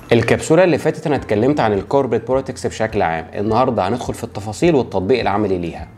الكبسولة اللي فاتت انا اتكلمت عن الكوربريت بوليتكس بشكل عام النهارده هندخل في التفاصيل والتطبيق العملي ليها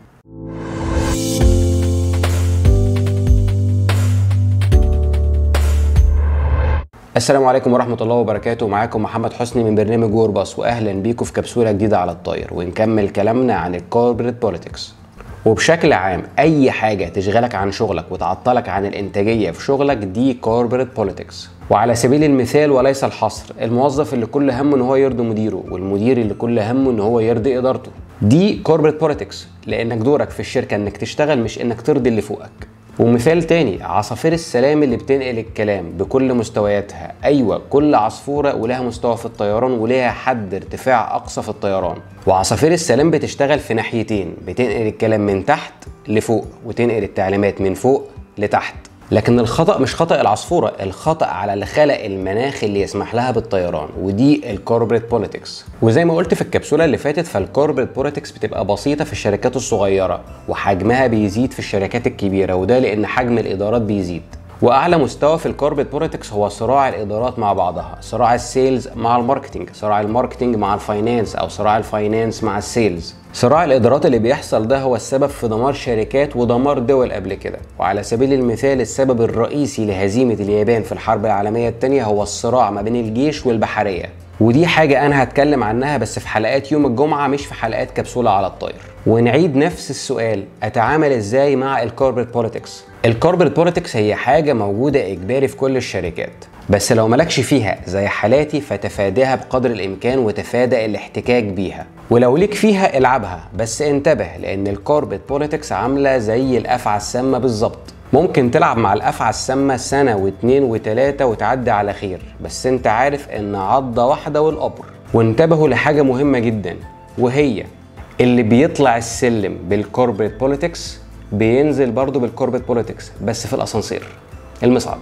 السلام عليكم ورحمة الله وبركاته معاكم محمد حسني من برنامج وور باص واهلا بيكم في كبسولة جديدة على الطاير ونكمل كلامنا عن الكوربريت بوليتكس وبشكل عام اي حاجه تشغلك عن شغلك وتعطلك عن الانتاجيه في شغلك دي كوربريت بوليتكس وعلى سبيل المثال وليس الحصر الموظف اللي كل همه ان هو يرضي مديره والمدير اللي كل همه ان هو يرضي ادارته دي كوربريت بوليتكس لانك دورك في الشركه انك تشتغل مش انك ترضي اللي فوقك ومثال تاني عصافير السلام اللي بتنقل الكلام بكل مستوياتها ايوه كل عصفوره ولها مستوى في الطيران ولها حد ارتفاع اقصى في الطيران وعصافير السلام بتشتغل في ناحيتين بتنقل الكلام من تحت لفوق وتنقل التعليمات من فوق لتحت لكن الخطأ مش خطأ العصفورة الخطأ على اللي خلق المناخ اللي يسمح لها بالطيران ودي الكوربريت بوليتكس وزي ما قلت في الكبسولة اللي فاتت فالكوربريت بوليتكس بتبقى بسيطة في الشركات الصغيرة وحجمها بيزيد في الشركات الكبيرة وده لأن حجم الإدارات بيزيد واعلى مستوى في الكوربريت بوليتكس هو صراع الادارات مع بعضها صراع السيلز مع الماركتنج صراع الماركتنج مع الفاينانس او صراع الفاينانس مع السيلز صراع الادارات اللي بيحصل ده هو السبب في دمار شركات ودمار دول قبل كده وعلى سبيل المثال السبب الرئيسي لهزيمه اليابان في الحرب العالميه الثانيه هو الصراع ما بين الجيش والبحريه ودي حاجة أنا هتكلم عنها بس في حلقات يوم الجمعة مش في حلقات كبسولة على الطاير ونعيد نفس السؤال أتعامل إزاي مع الكوربريت بوليتكس الكوربريت بوليتكس هي حاجة موجودة إجباري في كل الشركات بس لو مالكش فيها زي حالاتي فتفاداها بقدر الإمكان وتفادى الاحتكاك بيها ولو ليك فيها العبها بس انتبه لأن الكوربريت بوليتكس عاملة زي الأفعى السامة بالظبط ممكن تلعب مع الافعى السامه سنه واتنين وتلاته وتعدي على خير بس انت عارف ان عضه واحده والقبر وانتبهوا لحاجه مهمه جدا وهي اللي بيطلع السلم بالكوربريت بوليتكس بينزل برضه بالكوربريت بوليتكس بس في الاسانسير المصعد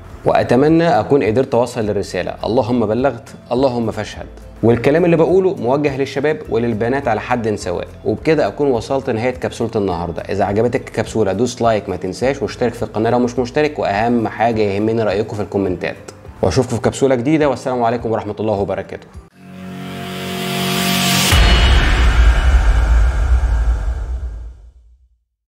واتمنى اكون قدرت اوصل الرساله اللهم بلغت اللهم فاشهد والكلام اللي بقوله موجه للشباب وللبنات على حد سواء وبكده اكون وصلت نهايه كبسوله النهارده اذا عجبتك الكبسوله دوس لايك ما تنساش واشترك في القناه لو مش مشترك واهم حاجه يهمني رايكم في الكومنتات واشوفكم في كبسوله جديده والسلام عليكم ورحمه الله وبركاته